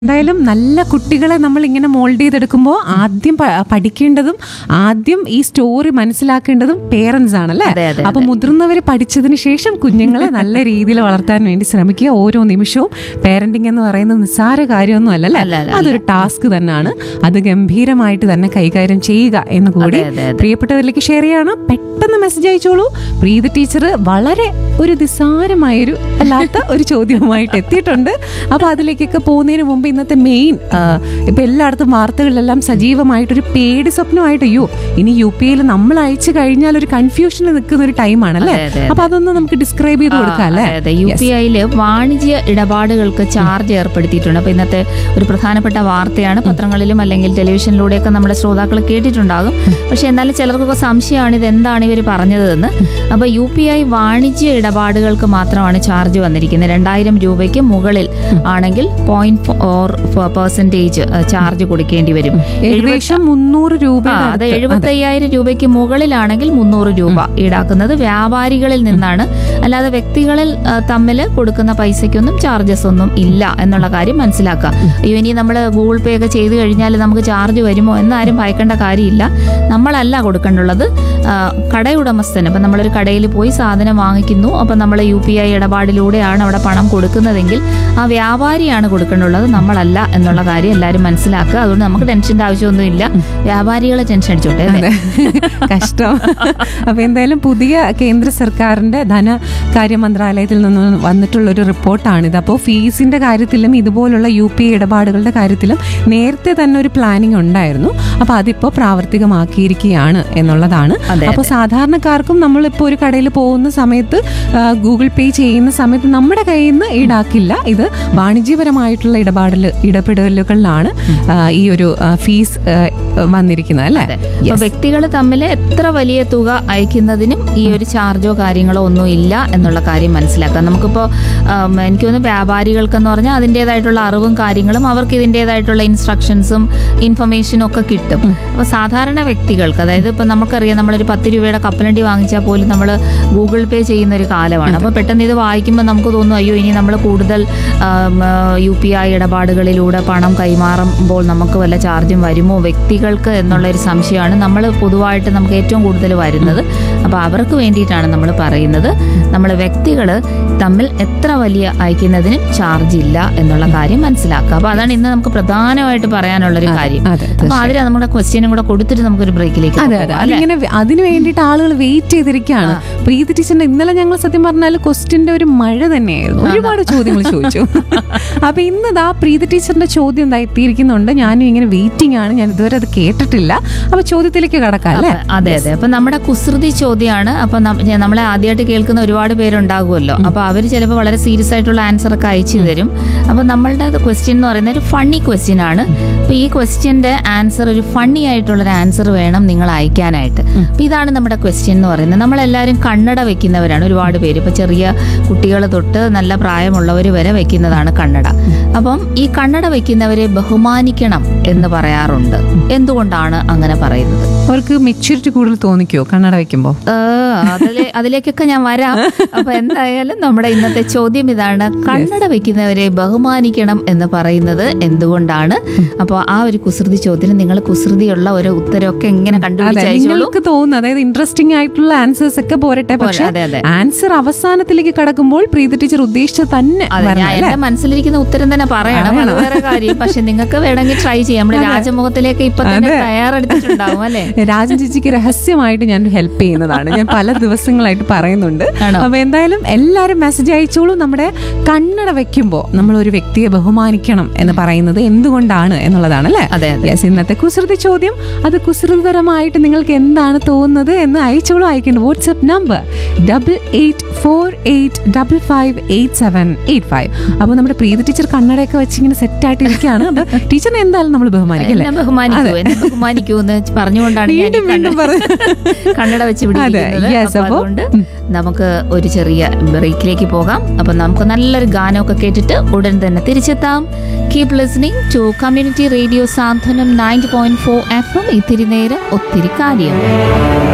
എന്തായാലും നല്ല കുട്ടികളെ നമ്മൾ ഇങ്ങനെ മോൾഡ് ചെയ്തെടുക്കുമ്പോൾ ആദ്യം പ- പഠിക്കേണ്ടതും ആദ്യം ഈ സ്റ്റോറി മനസ്സിലാക്കേണ്ടതും പേരൻസ് ആണല്ലേ അതെ, അതെ, അപ്പൊ മുതിർന്നവർ പഠിച്ചതിന് ശേഷം കുഞ്ഞുങ്ങളെ നല്ല രീതിയിൽ വളർത്താൻ വേണ്ടി ശ്രമിക്കുക ഓരോ നിമിഷവും പേരന്റിംഗ് എന്ന് പറയുന്നത് നിസ്സാര കാര്യമൊന്നും അല്ലല്ലേ അല്ല, അല്ല, അതൊരു ടാസ്ക് തന്നെയാണ് അത് ഗംഭീരമായിട്ട് തന്നെ കൈകാര്യം ചെയ്യുക എന്ന് കൂടി അതെ, അതെ, അതെ. പ്രിയപ്പെട്ടവരിലേക്ക് ഷെയർ ചെയ്യാണ് പെട്ടെന്ന് മെസ്സേജ് അയച്ചോളൂ പ്രീതി ടീച്ചർ വളരെ ഒരു നിസ്സാരമായൊരു അല്ലാത്ത ഒരു ചോദ്യവുമായിട്ട് എത്തിയിട്ടുണ്ട് അപ്പൊ അതിലേക്കൊക്കെ പോകുന്നതിന് മുമ്പ് ഇന്നത്തെ മെയിൻ ഇപ്പൊ എല്ലായിടത്തും വാർത്തകളിലെല്ലാം സജീവമായിട്ടൊരു പേടി സ്വപ്നമായിട്ട് അയ്യോ ഇനി യു പി യിൽ നമ്മൾ അയച്ചു കഴിഞ്ഞാൽ ഒരു കൺഫ്യൂഷനിൽ നിൽക്കുന്ന ഒരു ടൈമാണല്ലേ അതെ, അതെ, അപ്പൊ അതൊന്ന് നമുക്ക് ഡിസ്ക്രൈബ് ചെയ്ത് കൊടുക്കാം അല്ലേ അതെ, അതെ യു പി ഐയില് വാണിജ്യ ഇടപാടുകൾക്ക് ചാർജ് ഏർപ്പെടുത്തിയിട്ടുണ്ട് അപ്പൊ ഇന്നത്തെ ഒരു പ്രധാനപ്പെട്ട വാർത്തയാണ് പത്രങ്ങളിലും അല്ലെങ്കിൽ ടെലിവിഷനിലൂടെയൊക്കെ നമ്മുടെ ശ്രോതാക്കൾ കേട്ടിട്ടുണ്ടാകും പക്ഷെ എന്നാലും ചിലർക്കൊക്കെ സംശയമാണ് ഇത് എന്താണ് ഇവർ പറഞ്ഞതെന്ന് അപ്പൊ യു പി ഐ വാണിജ്യ ഇടപാടുകൾക്ക് മാത്രമാണ് ചാർജ് വന്നിരിക്കുന്നത് രണ്ടായിരം രൂപയ്ക്ക് മുകളിൽ ആണെങ്കിൽ പോയിന്റ് ഫോർ പെർസെന്റേജ് ചാർജ് കൊടുക്കേണ്ടി വരും ഏകദേശം മുന്നൂറ് രൂപ ആ, അത് എഴുപത്തി അയ്യായിരം രൂപയ്ക്ക് മുകളിലാണെങ്കിൽ മുന്നൂറ് രൂപ ഈടാക്കുന്നത് വ്യാപാരികളിൽ നിന്നാണ് അല്ലാതെ വ്യക്തികളിൽ തമ്മിൽ കൊടുക്കുന്ന പൈസയ്ക്കൊന്നും ചാർജസ് ഒന്നും ഇല്ല എന്നുള്ള കാര്യം മനസ്സിലാക്കുക അയ്യോ ഇനി നമ്മൾ ഗൂഗിൾ പേ ഒക്കെ ചെയ്ത് കഴിഞ്ഞാൽ നമുക്ക് ചാർജ് വരുമോ എന്നാരും ഭയക്കേണ്ട കാര്യമില്ല നമ്മളല്ല കൊടുക്കേണ്ടുള്ളത് ആ, കടയുടമസ്ഥന് അപ്പം നമ്മളൊരു കടയിൽ പോയി സാധനം വാങ്ങിക്കുന്നു അപ്പം നമ്മൾ യു പി ഐ ഇടപാടിലൂടെയാണ് അവിടെ പണം കൊടുക്കുന്നതെങ്കിൽ ആ വ്യാപാരിയാണ് കൊടുക്കേണ്ടുള്ളത് നമ്മളല്ല എന്നുള്ള കാര്യം എല്ലാവരും മനസ്സിലാക്കുക അതുകൊണ്ട് നമുക്ക് ടെൻഷൻ്റെ ആവശ്യമൊന്നുമില്ല വ്യാപാരികളെ ടെൻഷൻ അടിച്ചോട്ടെ അല്ലേ? കഷ്ടം അപ്പൊ എന്തായാലും പുതിയ കേന്ദ്ര സർക്കാരിന്റെ ധനകാര്യ മന്ത്രാലയത്തിൽ നിന്ന് വന്നിട്ടുള്ള ഒരു റിപ്പോർട്ടാണിത് അപ്പോൾ ഫീസിന്റെ കാര്യത്തിലും ഇതുപോലുള്ള യു പി ഇടപാടുകളുടെ കാര്യത്തിലും നേരത്തെ തന്നെ ഒരു പ്ലാനിങ് ഉണ്ടായിരുന്നു അപ്പൊ അതിപ്പോ പ്രാവർത്തികമാക്കിയിരിക്കുകയാണ് എന്നുള്ളതാണ് അതെ, അപ്പോൾ സാധാരണക്കാർക്കും നമ്മളിപ്പോൾ ഒരു കടയിൽ പോകുന്ന സമയത്ത് ആ, ഗൂഗിൾ പേ ചെയ്യുന്ന സമയത്ത് നമ്മുടെ കയ്യിൽ നിന്ന് ഈടാക്കില്ല ഇത് വാണിജ്യപരമായിട്ടുള്ള ഇടപാടിൽ ഇടപെടലുകളിലാണ് ആ, ഈ ഒരു ആ, ഫീസ് ആ, വന്നിരിക്കുന്നത് അല്ലേ അതെ അപ്പൊ വ്യക്തികൾ തമ്മിൽ എത്ര വലിയ തുക അയക്കുന്നതിനും ഈ ഒരു ചാർജോ കാര്യങ്ങളോ ഒന്നും ഇല്ല എന്നുള്ള കാര്യം മനസ്സിലാക്കാം നമുക്കിപ്പോൾ എനിക്ക് തോന്നുന്നു വ്യാപാരികൾക്കെന്ന് പറഞ്ഞാൽ അതിൻ്റെതായിട്ടുള്ള അറിവും കാര്യങ്ങളും അവർക്ക് ഇതിൻ്റെതായിട്ടുള്ള ഇൻസ്ട്രക്ഷൻസും ഇൻഫർമേഷനും ഒക്കെ കിട്ടും അപ്പോൾ സാധാരണ വ്യക്തികൾക്ക് അതായത് ഇപ്പം നമുക്കറിയാം നമ്മളൊരു പത്ത് രൂപയുടെ കപ്പലണ്ടി വാങ്ങിച്ചാൽ പോലും നമ്മൾ ഗൂഗിൾ പേ ചെയ്യുന്ന ഒരു കാലമാണ് അപ്പോൾ പെട്ടെന്ന് ഇത് വായിക്കുമ്പോൾ നമുക്ക് തോന്നും അയ്യോ ഇനി നമ്മൾ കൂടുതൽ യു പി ഐ ഇടപാടുകളിലൂടെ പണം കൈമാറുമ്പോൾ നമുക്ക് വല്ല ചാർജും വരുമോ വ്യക്തികൾക്ക് എന്നുള്ള ഒരു സംശയമാണ് നമ്മൾ പൊതുവായിട്ട് നമുക്ക് ഏറ്റവും കൂടുതൽ വരുന്നത് അപ്പോൾ അവർക്ക് വേണ്ടിയിട്ടാണ് നമ്മൾ പറയുന്നത് നമ്മൾ വ്യക്തികൾ തമ്മിൽ എത്ര വലിയ അയക്കുന്നതിനും ചാർജ് ഇല്ല എന്നുള്ള കാര്യം മനസ്സിലാക്കുക അപ്പോൾ അതാണ് ഇന്ന് നമുക്ക് പ്രധാനമായിട്ട് പറയാനുള്ളൊരു കാര്യം അതെ അപ്പോൾ അതിൽ നമ്മുടെ ക്വസ്റ്റ്യനും കൂടെ കൊടുത്തിട്ട് നമുക്കൊരു ബ്രേക്കിലേക്ക് അതെ അതെ അതിങ്ങനെ വെ- അതിന് വേണ്ടിയിട്ട് ആളുകൾ വെയിറ്റ് ചെയ്തിരിക്കുകയാണ് പ്രീതി ടീച്ചറിന്റെ ഇന്നലെ ഞങ്ങൾ സത്യം പറഞ്ഞാൽ ക്വസ്റ്റിന്റെ ഒരു മഴ തന്നെയായിരുന്നു ഒരുപാട് ചോദ്യങ്ങൾ ചോദിച്ചു അപ്പൊ ഇന്നതാ പ്രീതി ടീച്ചറിന്റെ ചോദ്യം എന്താ എത്തിയിരിക്കുന്നുണ്ട് ഞാനും ഇങ്ങനെ വെയിറ്റിംഗ് ആണ് ഞാൻ ഇതുവരെ അത് കേട്ടിട്ടില്ല അപ്പൊ ചോദ്യത്തിലേക്ക് കടക്കാം അല്ലേ അപ്പൊ- അതെ അതെ അപ്പൊ നമ്മുടെ കുസൃതി ചോദ്യമാണ് അപ്പൊ നം- ഞ- നമ്മളെ ആദ്യമായിട്ട് കേൾക്കുന്ന ഒരുപാട് പേരുണ്ടാകുമല്ലോ അപ്പൊ അവർ ചിലപ്പോൾ വളരെ സീരിയസ് ആയിട്ടുള്ള ആൻസർ ഒക്കെ അയച്ചു തരും അപ്പൊ നമ്മളുടെ ക്വസ്റ്റ്യൻ എന്ന് പറയുന്നത് ഒരു ഫണ്ണി ക്വസ്റ്റ്യൻ ആണ് അപ്പൊ ഈ ക്വസ്റ്റ്യന്റെ ആൻസർ ഒരു ഫണ്ണി ആയിട്ടുള്ള ഒരു ആൻസർ വേണം നിങ്ങൾ അയക്കാനായിട്ട് അപ്പൊ ഇതാണ് നമ്മുടെ ക്വസ്റ്റ്യൻ എന്ന് പറയുന്നത് നമ്മളെല്ലാവരും കണ്ണട വെക്കുന്നവരാണ് ഒരുപാട് പേര് ഇപ്പൊ ചെറിയ കുട്ടികൾ തൊട്ട് നല്ല പ്രായമുള്ളവർ വരെ വെക്കുന്നതാണ് കണ്ണട അപ്പം ഈ കണ്ണട വെക്കുന്നവരെ ബഹുമാനിക്കണം എന്ന് പറയാറുണ്ട് എന്തുകൊണ്ടാണ് അങ്ങനെ പറയുന്നത് അവർക്ക് മെച്യൂരിറ്റി കൂടുതൽ തോന്നിക്കോ കണ്ണട വെക്കുമ്പോ ഏ, അതിലെ അതിലേക്കൊക്കെ ഞാൻ വരാം അപ്പൊ എന്തായാലും നമ്മുടെ ഇന്നത്തെ ചോദ്യം ഇതാണ് കണ്ണട വെക്കുന്നവരെ ബഹുമാനിക്കണം എന്ന് പറയുന്നത് എന്തുകൊണ്ടാണ് അപ്പോൾ ആ ഒരു കുസൃതി ചോദ്യത്തിന് നിങ്ങൾ കുസൃതിയുള്ള ഒരു ഉത്തരമൊക്കെ എങ്ങനെ അതെ കണ്ടുപിടിച്ചയച്ചോളൂ നിങ്ങൾക്ക് തോന്നുന്നു അതായത് ഇൻട്രസ്റ്റിംഗ് ആയിട്ടുള്ള ആൻസേഴ്സ് ഒക്കെ പോരട്ടെ പക്ഷെ അതെ അതെ ആൻസർ അവസാനത്തിലേക്ക് കടക്കുമ്പോൾ പ്രീതി ടീച്ചർ ഉദ്ദേശിച്ച തന്നെ അതെ വരണം ഞാൻ അല്ലേ എന്റെ മനസ്സിലിരിക്കുന്ന ഉത്തരം തന്നെ പറയണം അത് വേറെ കാര്യം പക്ഷെ നിങ്ങൾക്ക് വേണമെങ്കിൽ ട്രൈ ചെയ്യാം നമ്മുടെ രാജമുഖത്തിലേക്ക് ഇപ്പൊ തന്നെ തയ്യാറെടുത്തിട്ടുണ്ടാവും അല്ലേ രാജൻ ചേച്ചിക്ക് രഹസ്യമായിട്ട് ഞാൻ ഹെൽപ്പ് ചെയ്യുന്നതാണ് ഞാൻ പല ദിവസങ്ങളായിട്ട് പറയുന്നുണ്ട് ആണോ? അപ്പൊ എന്തായാലും എല്ലാരും മെസ്സേജ് അയച്ചോളൂ നമ്മുടെ കണ്ണട വെക്കുമ്പോൾ നമ്മൾ ഒരു വ്യക്തിയെ ബഹുമാനിക്കണം എന്ന് പറയുന്നത് എന്തുകൊണ്ടാണ് എന്നുള്ളതാണ് അല്ലേ അതെ അതെ യെസ് ഇന്നത്തെ കുസൃതി ചോദ്യം അത് കുസൃതിതരമായിട്ട് നിങ്ങൾക്ക് എന്താണ് തോന്നുന്നത് എന്ന് അയച്ചോളൂ അയക്കേണ്ട WhatsApp number double eight four eight double five eight seven eight five അപ്പോൾ നമ്മുടെ പ്രീതി ടീച്ചർ കണ്ണടയൊക്കെ വെച്ച് ഇങ്ങനെ സെറ്റ് ആയിട്ട് ഇരിക്കുകയാണ് അപ്പൊ ടീച്ചറിനെ എന്തായാലും നമ്മൾ ബഹുമാനിക്കും അല്ലേ എന്നെ ബഹുമാനിക്കൂ എന്നെ ബഹുമാനിക്കൂ എന്ന് പറഞ്ഞുകൊണ്ടാണ് ഞാൻ ഈ വീണ്ടും വീണ്ടും കണ്ണട- പറഞ്ഞു. കണ്ണട വെച്ച് അതെ, പിടിക്കുന്നത് yes, അപ്പൊ അപ്പൊ, അതുകൊണ്ട് നമുക്ക് ഒരു ചെറിയ ബ്രേക്കിലേക്ക് പോകാം അപ്പൊ നമുക്ക് നല്ലൊരു ഗാനമൊക്കെ കേട്ടിട്ട് ഉടൻ തന്നെ തിരിച്ചെത്താം keep listening to community radio Santhwanam ninety point four F M ഇത്തിരി നേരം ഒത്തിരി കാര്യം